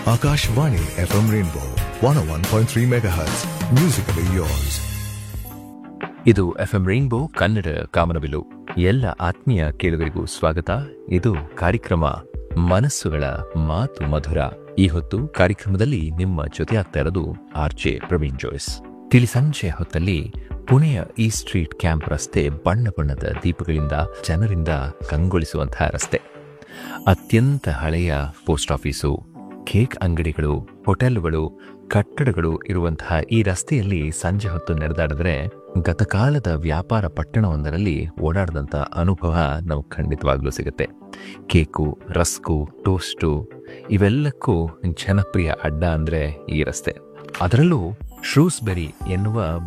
Akashvani FM Rainbow 101.3 MHz. Musically yours. ಇದು F M rainbow Kannada ಕಾಮನಬಿಲ್ಲು ಎಲ್ಲ ಆತ್ಮೀಯ ಕೇಳುಗರಿಗೂ ಸ್ವಾಗತ ಇದು ಕಾರ್ಯಕ್ರಮ ಮನಸ್ಸುಗಳ ಮಾತು ಮಧುರ ಈ ಹೊತ್ತು ಕಾರ್ಯಕ್ರಮದಲ್ಲಿ ನಿಮ್ಮ ಜೊತೆ ಆಗ್ತಾ ಇರೋದು ಆರ್ ಜೆ ಪ್ರವೀಣ್ ಜೋಯ್ಸ್ ತಿಳಿ ಸಂಜೆ ಹೊತ್ತಲ್ಲಿ ಪುಣೆಯ ಈ ಸ್ಟ್ರೀಟ್ ಕ್ಯಾಂಪ್ ರಸ್ತೆ ಬಣ್ಣ ಬಣ್ಣದ ದೀಪಗಳಿಂದ ಜನರಿಂದ ಕಂಗೊಳಿಸುವಂತಹ ರಸ್ತೆ ಅತ್ಯಂತ ಹಳೆಯ ಪೋಸ್ಟ್ ಆಫೀಸು ಕೇಕ್ ಅಂಗಡಿಗಳು ಹೋಟೆಲ್ಗಳು ಕಟ್ಟಡಗಳು ಇರುವಂತಹ ಈ ರಸ್ತೆಯಲ್ಲಿ ಸಂಜೆ ಹೊತ್ತು ನಡೆದಾಡಿದ್ರೆ ಗತಕಾಲದ ವ್ಯಾಪಾರ ಪಟ್ಟಣವೊಂದರಲ್ಲಿ ಓಡಾಡಿದಂಥ ಅನುಭವ ನಾವು ಖಂಡಿತವಾಗ್ಲೂ ಸಿಗುತ್ತೆ ಕೇಕು ರಸ್ಕು ಟೋಸ್ಟು ಇವೆಲ್ಲಕ್ಕೂ ಜನಪ್ರಿಯ ಅಡ್ಡ ಅಂದ್ರೆ ಈ ರಸ್ತೆ ಅದರಲ್ಲೂ ಶ್ರೂಸ್ಬೆರಿ ಎನ್ನುವ